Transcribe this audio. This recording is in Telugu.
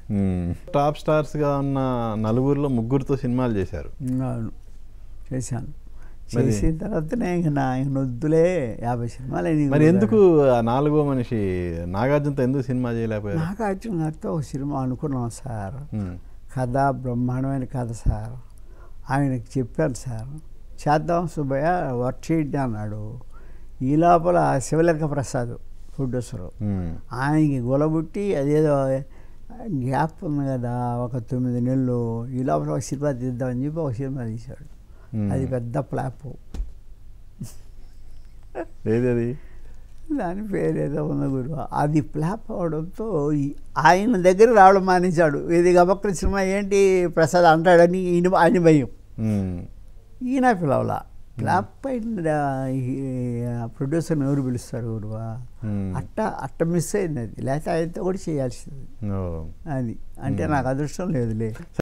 మ్మ్. టాప్ స్టార్స్గా ఉన్న నలుగురిలో ముగ్గురితో సినిమాలు చేశారు అవును చేశాను మరి- చేసిన తర్వాతనే ఇంక నా ఇంక నొద్దులే యాభై సినిమాలు అయినాయి మరి గురుగారు. ఎందుకు ఆ నాలుగో మనిషి నాగార్జునతో ఎందుకు సినిమా చేయలేకపోయారు నాగార్జున గారితో ఒక సినిమా అనుకున్నాం సార్ మ్మ్. కథ బ్రహ్మాండమైన కథ సార్ ఆయనకి చెప్పాను సార్ చేద్దాం సుబ్బయ్య వర్క్ చేయండి అన్నాడు ఈ లోపల శివలింగ ప్రసాద్ ప్రొడ్యూసరు మ్మ్. ఆయనకి గొలబుట్టి అదేదో గ్యాప్ ఉంది కదా ఒక తొమ్మిది నెలలు ఈ లోపల ఒక సినిమా తీద్దామని చెప్పి ఒక సినిమా తీశాడు మ్మ్. అది పెద్ద ప్లాప్ ఏది అది దాని పేరు ఏదో ఉంది గురు అది ఫ్లాప్ అవడంతో ఈ- ఆయన దగ్గర రావడం మానేశాడు ఇది గబక్కల సినిమా ఏంటి ప్రసాద్ అంటాడని ఈయన ఆయన భయం మ్మ్. ఈయన పిలవలా ఫ్లాప్ అయిన ప్రొడ్యూసర్ని ఎవరు పిలుస్తారు గురువా మ్మ్. అట్ట అట్ట మిస్ అయింది అది లేకపోతే ఆయనతో కూడా చేయాల్సింది ఓ. అది అంటే నాకు అదృష్టం లేదులే